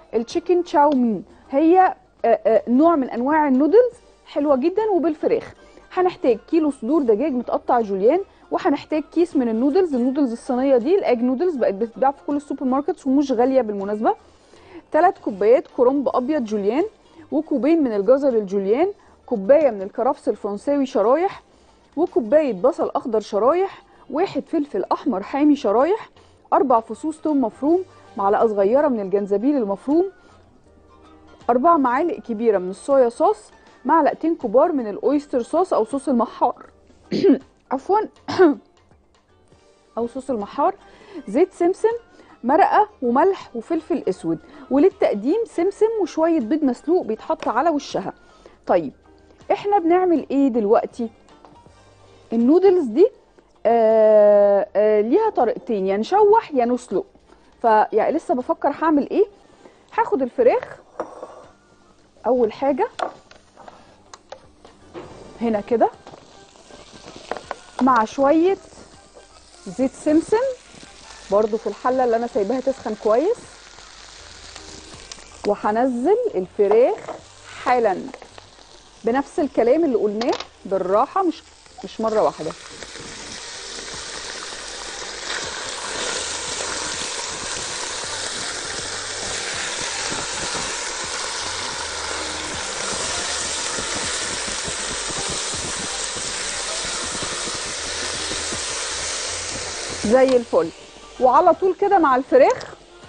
التشيكن تشاو مين هي آه، آه، نوع من انواع النودلز حلوه جدا وبالفراخ هنحتاج كيلو صدور دجاج متقطع جوليان وهنحتاج كيس من النودلز النودلز الصينيه دي الاج نودلز بقت بتتباع في كل السوبر ماركتس ومش غاليه بالمناسبه ثلاث كوبايات كرنب ابيض جوليان وكوبين من الجزر الجوليان كوبايه من الكرفس الفرنساوي شرايح وكوبايه بصل اخضر شرايح واحد فلفل احمر حامي شرايح اربع فصوص توم مفروم معلقه صغيره من الجنزبيل المفروم اربع معالق كبيره من الصويا صوص معلقتين كبار من الاويستر صوص او صوص المحار عفوا او صوص المحار زيت سمسم مرقه وملح وفلفل اسود وللتقديم سمسم وشويه بيض مسلوق بيتحط على وشها طيب احنا بنعمل ايه دلوقتي النودلز دي آه آه ليها طريقتين يا نشوح يا نسلق فيعني لسه بفكر هعمل ايه هاخد الفراخ اول حاجه هنا كده مع شويه زيت سمسم برضو في الحله اللي انا سايباها تسخن كويس وهنزل الفراخ حالا بنفس الكلام اللي قلناه بالراحه مش مش مره واحده زي الفل وعلى طول كده مع الفراخ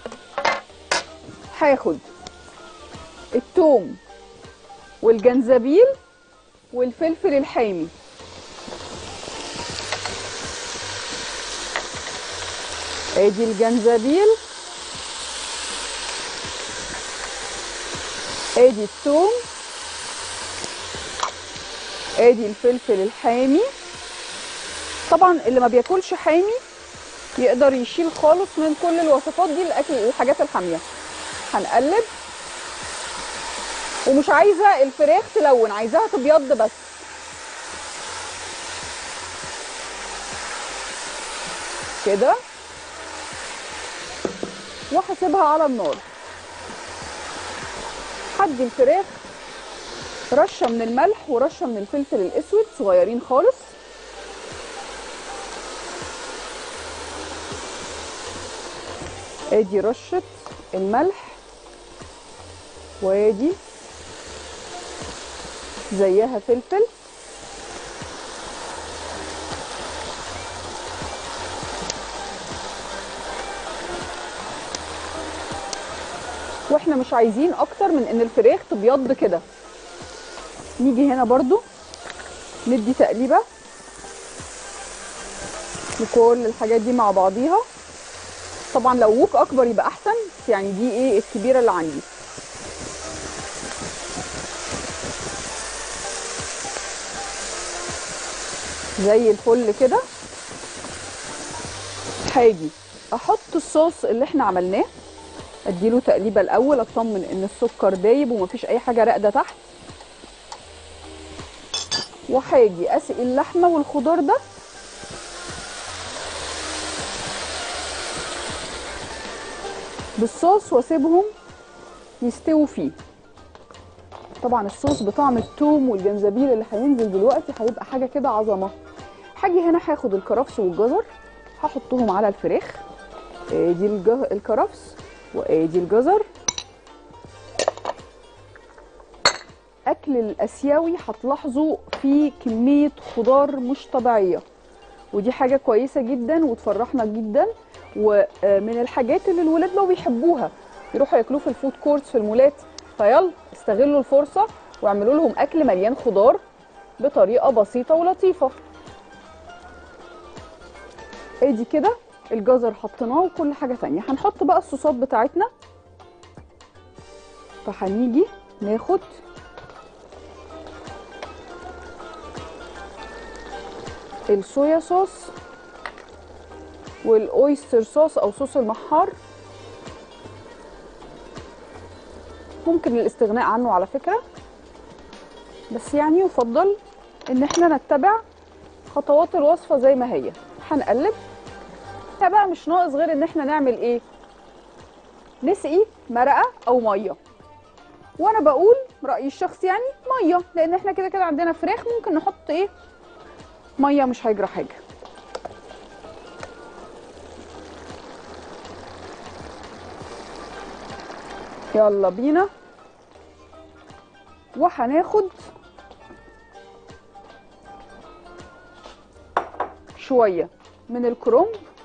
هاخد التوم والجنزبيل والفلفل الحامي ادي الجنزبيل ادي الثوم ادي الفلفل الحامي طبعا اللي ما بياكلش حامي يقدر يشيل خالص من كل الوصفات دي الاكل الحاجات الحاميه هنقلب ومش عايزه الفراخ تلون عايزاها تبيض بس كده وهسيبها على النار هدي الفراخ رشه من الملح ورشه من الفلفل الاسود صغيرين خالص ادي رشه الملح وادي زيها فلفل واحنا مش عايزين اكتر من ان الفراخ تبيض كده نيجي هنا برضو ندي تقليبه لكل الحاجات دي مع بعضيها طبعا لو ووك اكبر يبقى احسن بس يعني دي ايه الكبيره اللي عندي زي الفل كده هاجي احط الصوص اللي احنا عملناه اديله تقليبه الاول اطمن ان السكر دايب ومفيش اي حاجه راقده تحت وهاجي اسقي اللحمه والخضار ده بالصوص واسيبهم يستووا فيه طبعا الصوص بطعم الثوم والجنزبيل اللي هينزل دلوقتي هيبقى حاجه كده عظمه هاجي هنا هاخد الكرفس والجزر هحطهم على الفراخ ادي الجه... الكرفس وادي الجزر اكل الاسيوي هتلاحظوا فيه كميه خضار مش طبيعيه ودي حاجه كويسه جدا وتفرحنا جدا ومن الحاجات اللي الولاد لو بيحبوها يروحوا ياكلوه في الفود كورتس في المولات فيلا استغلوا الفرصه واعملوا لهم اكل مليان خضار بطريقه بسيطه ولطيفه ادي كده الجزر حطيناه وكل حاجه تانية هنحط بقى الصوصات بتاعتنا فهنيجي ناخد الصويا صوص والاويستر صوص او صوص المحار ممكن الاستغناء عنه على فكره بس يعني يفضل ان احنا نتبع خطوات الوصفه زي ما هي هنقلب احنا بقى مش ناقص غير ان احنا نعمل ايه نسقي مرقه او ميه وانا بقول رايي الشخصي يعني ميه لان احنا كده كده عندنا فراخ ممكن نحط ايه ميه مش هيجرى حاجه يلا بينا وهناخد شويه من الكرنب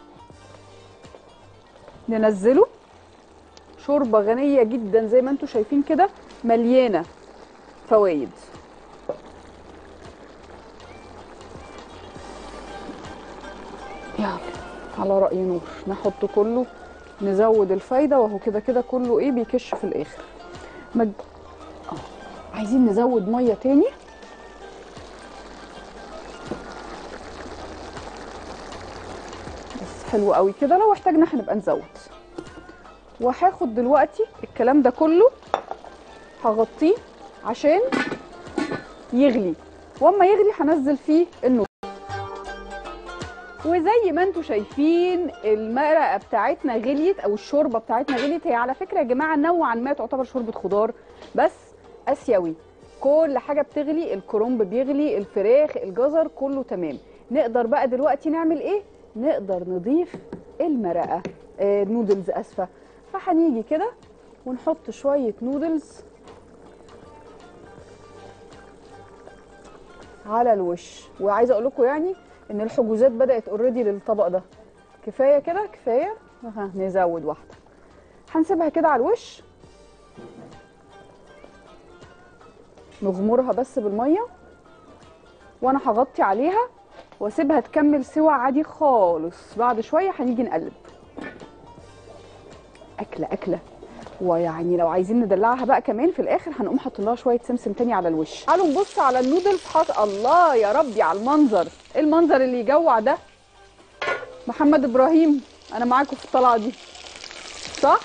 ننزله شوربه غنيه جدا زي ما انتم شايفين كده مليانه فوائد يلا على رأي نور نحط كله نزود الفايدة وهو كده كده كله ايه بيكش في الآخر مج... آه. عايزين نزود مية تاني بس حلو قوي كده لو احتاجنا هنبقى نزود وهاخد دلوقتي الكلام ده كله هغطيه عشان يغلي واما يغلي هنزل فيه النودل وزي ما انتم شايفين المرقه بتاعتنا غليت او الشوربه بتاعتنا غليت هي على فكره يا جماعه نوعا ما تعتبر شوربه خضار بس اسيوي كل حاجه بتغلي الكرنب بيغلي الفراخ الجزر كله تمام نقدر بقى دلوقتي نعمل ايه نقدر نضيف المرقه آه نودلز اسفه فهنيجي كده ونحط شويه نودلز على الوش وعايزه اقول لكم يعني ان الحجوزات بدات اوريدي للطبق ده كفايه كده كفايه ها نزود واحده هنسيبها كده على الوش نغمرها بس بالميه وانا هغطي عليها واسيبها تكمل سوا عادي خالص بعد شويه هنيجي نقلب اكله اكله ويعني لو عايزين ندلعها بقى كمان في الاخر هنقوم حاطين لها شويه سمسم تاني على الوش تعالوا نبص على النودلز حاط الله يا ربي على المنظر ايه المنظر اللي يجوع ده محمد ابراهيم انا معاكم في الطلعه دي صح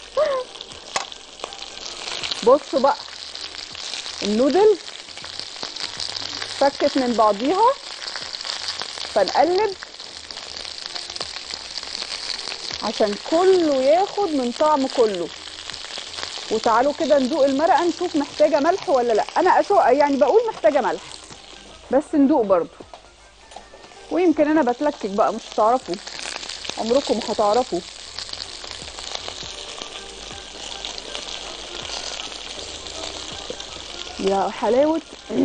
بصوا بقى النودلز فكت من بعضيها فنقلب عشان كله ياخد من طعم كله وتعالوا كده ندوق المرقه نشوف محتاجه ملح ولا لا انا اسوق يعني بقول محتاجه ملح بس ندوق برضو ويمكن انا بتلكك بقى مش هتعرفوا عمركم ما هتعرفوا يا حلاوه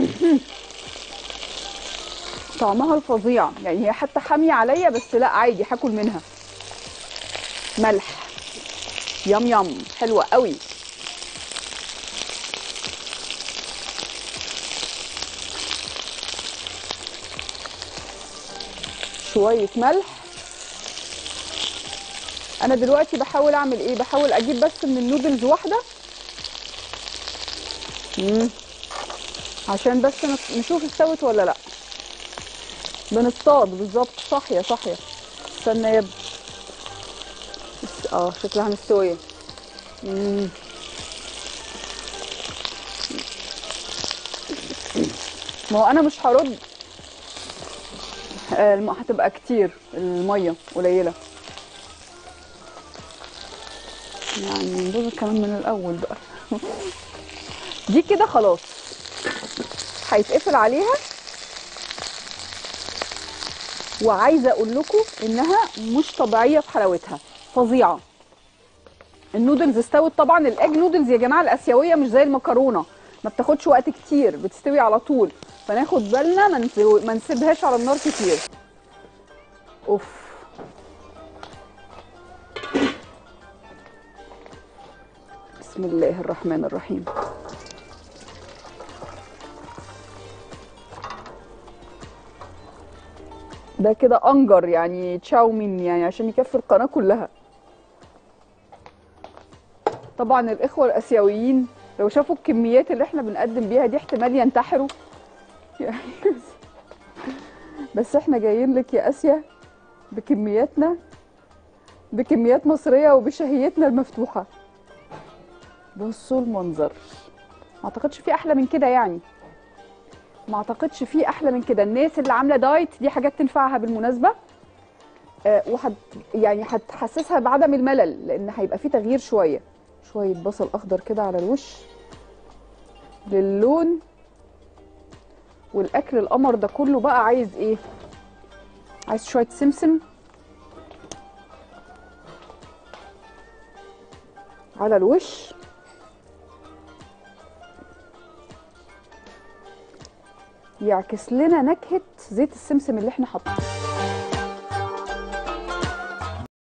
طعمها الفظيع يعني هي حتى حاميه عليا بس لا عادي هاكل منها ملح يم يم حلوه قوي شويه ملح انا دلوقتي بحاول اعمل ايه بحاول اجيب بس من النودلز واحده مم. عشان بس نس- نشوف استوت ولا لا بنصطاد بالظبط صاحيه صاحيه استنى يا ابني بس- اه شكلها مستويه مم. ما هو انا مش هرد آه، الم- هتبقى كتير الميه قليله يعني ندوز كمان من الاول بقى دي كده خلاص هيتقفل عليها وعايزه اقول لكم انها مش طبيعيه في حلاوتها فظيعه النودلز استوت طبعا الاج نودلز يا جماعه الاسيويه مش زي المكرونه ما بتاخدش وقت كتير بتستوي على طول فناخد بالنا ما نسيبو- ما نسيبهاش على النار كتير اوف بسم الله الرحمن الرحيم ده كده انجر يعني تشاومين يعني عشان يكفي القناه كلها طبعا الاخوه الاسيويين لو شافوا الكميات اللي احنا بنقدم بيها دي احتمال ينتحروا يعني بس احنا جايين لك يا اسيا بكمياتنا بكميات مصريه وبشهيتنا المفتوحه بصوا المنظر ما اعتقدش في احلى من كده يعني ما اعتقدش في احلى من كده الناس اللي عامله دايت دي حاجات تنفعها بالمناسبه آه وحت يعني هتحسسها بعدم الملل لان هيبقى في تغيير شويه شويه بصل اخضر كده على الوش للون والاكل القمر ده كله بقى عايز ايه عايز شويه سمسم على الوش يعكس لنا نكهه زيت السمسم اللي احنا حاطينه